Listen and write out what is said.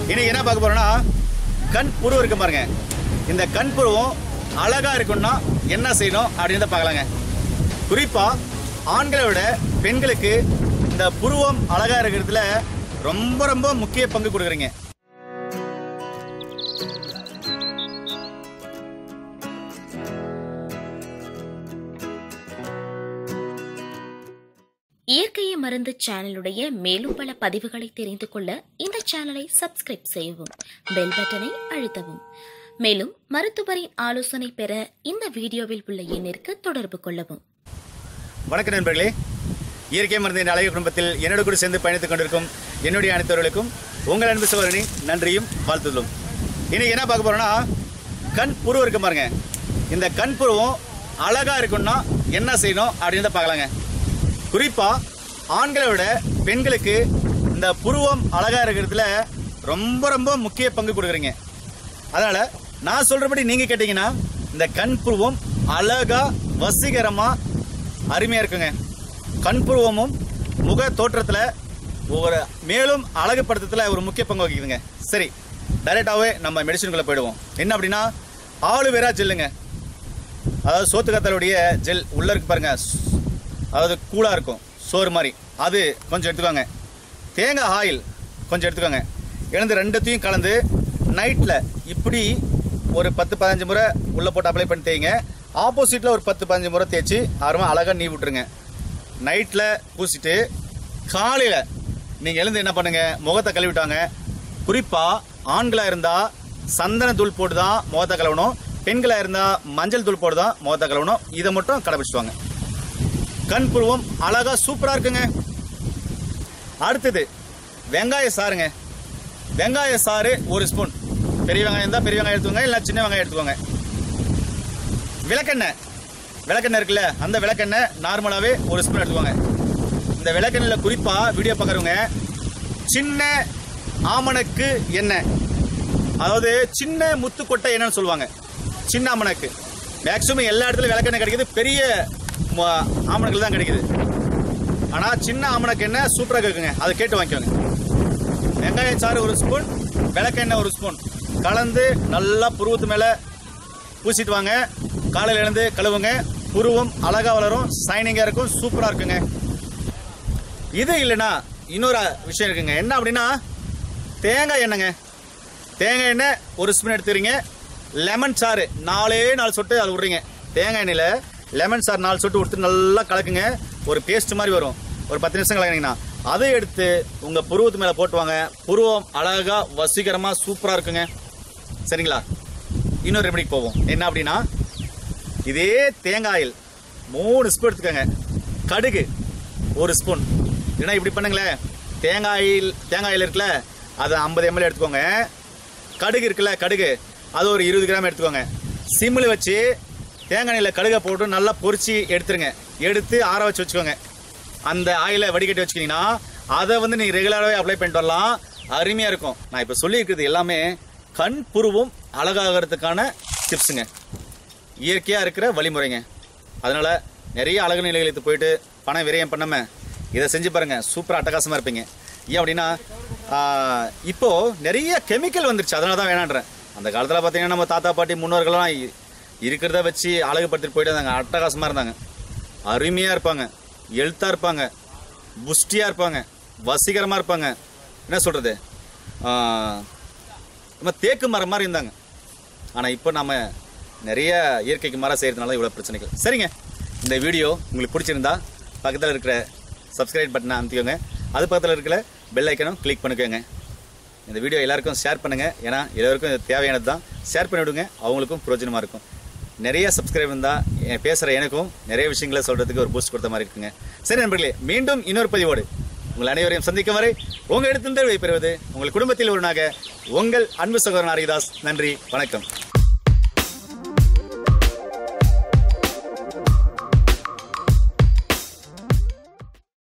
இன்னைக்கு என்ன பார்க்க போறோம்னா கண் புரு இருக்கு பாருங்க இந்த கண் புருவம் அழகா இருக்கும்னா என்ன செய்யணும் அப்படின்னு பார்க்கலாங்க குறிப்பா ஆண்களை விட பெண்களுக்கு இந்த புருவம் அழகா இருக்கிறதுல ரொம்ப ரொம்ப முக்கிய பங்கு கொடுக்குறீங்க இயற்கையை மருந்து சேனலுடைய மேலும் பல பதிவுகளை தெரிந்து கொள்ள இந்த சேனலை சப்ஸ்கிரைப் செய்யவும் பெல் பட்டனை அழுத்தவும் மேலும் மருத்துவரின் ஆலோசனை பெற இந்த வீடியோவில் உள்ள எண்ணிற்கு தொடர்பு கொள்ளவும் வணக்கம் நண்பர்களே இயற்கை மருந்து என்ற அழகிய குடும்பத்தில் என்னோடு கூட சேர்ந்து பயணித்துக் கொண்டிருக்கும் என்னுடைய அனைத்தவர்களுக்கும் உங்கள் அன்பு சோதரனி நன்றியும் வாழ்த்துதலும் இன்னைக்கு என்ன பார்க்க போறோம்னா கண் புரு இருக்கு பாருங்க இந்த கண் புருவம் அழகா இருக்கும்னா என்ன செய்யணும் அப்படின்னு பார்க்கலாங்க குறிப்பா ஆண்களை விட பெண்களுக்கு இந்த புருவம் அழகா இருக்கிறதுல ரொம்ப ரொம்ப முக்கிய பங்கு கொடுக்குறீங்க அதனால நான் சொல்றபடி நீங்க கேட்டீங்கன்னா இந்த கண் புருவம் அழகா வசீகரமா அருமையா இருக்குங்க கண் புருவமும் முக தோற்றத்துல ஒரு மேலும் அழகுபடுத்துறதுல ஒரு முக்கிய பங்கு வகிக்குதுங்க சரி டைரக்டாவே நம்ம மெடிசனுக்குள்ள போயிடுவோம் என்ன அப்படின்னா ஆலுவேரா ஜெல்லுங்க அதாவது சோத்துக்கத்தலுடைய ஜெல் உள்ள இருக்கு பாருங்க அதாவது கூலா இருக்கும் சோறு மாதிரி அது கொஞ்சம் எடுத்துக்கோங்க தேங்காய் ஆயில் கொஞ்சம் எடுத்துக்கோங்க எழுந்து ரெண்டுத்தையும் கலந்து நைட்டில் இப்படி ஒரு பத்து பதினஞ்சு முறை உள்ளே போட்டு அப்ளை பண்ணி தேய்ங்க ஆப்போசிட்டில் ஒரு பத்து பதினஞ்சு முறை தேய்ச்சி ஆரமாக அழகாக நீ விட்டுருங்க நைட்டில் பூசிட்டு காலையில் நீங்கள் எழுந்து என்ன பண்ணுங்க முகத்தை கழுவிட்டாங்க குறிப்பாக ஆண்களாக இருந்தால் சந்தன தூள் போட்டு தான் முகத்தை கழுவணும் பெண்களாக இருந்தால் மஞ்சள் தூள் போட்டு தான் முகத்தை கழுவணும் இதை மட்டும் கடைபிடிச்சிட்டு வாங்க கண் புருவம் அழகா சூப்பரா இருக்குங்க அடுத்தது வெங்காய சாறுங்க வெங்காய சாறு ஒரு ஸ்பூன் பெரிய வெங்காயம் தான் பெரிய வெங்காயம் எடுத்துக்கோங்க இல்லை சின்ன வெங்காயம் எடுத்துக்கோங்க விளக்கெண்ணெய் விளக்கெண்ணெய் இருக்குல்ல அந்த விளக்கெண்ணெய் நார்மலாகவே ஒரு ஸ்பூன் எடுத்துக்கோங்க இந்த விளக்கெண்ணெயில் குறிப்பாக வீடியோ பார்க்குறவங்க சின்ன ஆமணக்கு எண்ணெய் அதாவது சின்ன முத்துக்கொட்டை எண்ணெய்னு சொல்லுவாங்க சின்ன ஆமணக்கு மேக்ஸிமம் எல்லா இடத்துலையும் விளக்கெண்ணெய் கிடைக்குது பெரிய ம- ஆமணக்குல தான் கிடைக்குது ஆனால் சின்ன ஆமணக்கு எண்ணெய் சூப்பராக இருக்குங்க அதை கேட்டு வாங்கிக்கோங்க வெங்காய சாறு ஒரு ஸ்பூன் விளக்கெண்ணெய் ஒரு ஸ்பூன் கலந்து நல்லா புருவத்து மேலே பூசிட்டு வாங்க காலையில் எழுந்து கழுவுங்க புருவம் அழகா வளரும் சைனிங்காக இருக்கும் சூப்பராக இருக்குங்க இது இல்லைன்னா இன்னொரு விஷயம் இருக்குங்க என்ன அப்படின்னா தேங்காய் எண்ணெய்ங்க தேங்காய் எண்ணெய் ஒரு ஸ்பூன் எடுத்துக்கிறீங்க லெமன் சாறு நாலே நாலு சொட்டு அதில் விட்றீங்க தேங்காய் எண்ணெயில் லெமன் சாறு நாலு சொட்டு விட்டு நல்லா கலக்குங்க ஒரு பேஸ்ட் மாதிரி வரும் ஒரு பத்து நிமிஷம் கலக்கினீங்கன்னா அதை எடுத்து உங்கள் புருவத்து மேலே போட்டுவாங்க புருவம் அழகாக வசீகரமாக சூப்பராக இருக்குங்க சரிங்களா இன்னொரு ரெமடிக்கு போவோம் என்ன அப்படின்னா இதே தேங்காயில் மூணு ஸ்பூன் எடுத்துக்கோங்க கடுகு ஒரு ஸ்பூன் இல்லைன்னா இப்படி பண்ணுங்களேன் தேங்காயில் தேங்காயில் இருக்குல்ல அதை ஐம்பது எம்எல் எடுத்துக்கோங்க கடுகு இருக்குல்ல கடுகு அது ஒரு இருபது கிராம் எடுத்துக்கோங்க சிம்மில் வச்சு தேங்காய் எண்ணெயில் கடுகை போட்டு நல்லா பொரிச்சு எடுத்துருங்க எடுத்து ஆற வச்சு வச்சுக்கோங்க அந்த ஆயிலை வடிகட்டி வச்சுக்கிட்டீங்கன்னா அதை வந்து நீங்கள் ரெகுலராகவே அப்ளை பண்ணிட்டு வரலாம் அருமையாக இருக்கும் நான் இப்போ சொல்லியிருக்கிறது எல்லாமே கண் புருவம் அழகாகிறதுக்கான டிப்ஸுங்க இயற்கையாக இருக்கிற வழிமுறைங்க அதனால் நிறைய அழகு நிலையங்களுக்கு போயிட்டு பணம் விரயம் பண்ணாம இதை செஞ்சு பாருங்கள் சூப்பராக அட்டகாசமாக இருப்பீங்க ஏன் அப்படின்னா ஆஹ், இப்போ நிறைய கெமிக்கல் வந்துருச்சு அதனால தான் வேணான்றேன் அந்த காலத்தில் பார்த்தீங்கன்னா நம்ம தாத்தா பாட்டி முன்னோர்கள்லாம் இ- இருக்கிறத வச்சு அழகுபடுத்திட்டு போயிட்டு இருந்தாங்க அட்டகாசமாக இருந்தாங்க அருமையாக இருப்பாங்க எழுத்தாக இருப்பாங்க புஷ்டியாக இருப்பாங்க வசீகரமாக இருப்பாங்க என்ன சொல்கிறது நம்ம தேக்கு மரம் மாதிரி இருந்தாங்க ஆனால் இப்போ நம்ம நிறைய இயற்கைக்கு மரம் செய்கிறதுனால இவ்வளோ பிரச்சனைகள் சரிங்க இந்த வீடியோ உங்களுக்கு பிடிச்சிருந்தா பக்கத்தில் இருக்கிற சப்ஸ்கிரைப் பட்டனை அமைத்திக்கோங்க அது பக்கத்தில் இருக்கிற பெல் ஐக்கனும் கிளிக் பண்ணிக்கோங்க இந்த வீடியோ எல்லாருக்கும் ஷேர் பண்ணுங்கள் ஏன்னா எல்லோருக்கும் இது தேவையானது தான் ஷேர் பண்ணி விடுங்க அவங்களுக்கும் பிரயோஜனமாக இருக்கும் நிறைய சப்ஸ்கிரைப் இருந்தால் பேசுகிற எனக்கும் நிறைய விஷயங்களை சொல்கிறதுக்கு ஒரு பூஸ்ட் கொடுத்த மாதிரி இருக்குங்க சரி நண்பர்களே மீண்டும் இன்னொரு பதிவோடு உங்கள் அனைவரையும் சந்திக்கும் வரை உங்கள் இடத்திலிருந்து விடைபெறுவது உங்கள் குடும்பத்தில் ஒருவனாக உங்கள் அன்பு சகோதரன் ஹரிதாஸ் நன்றி வணக்கம்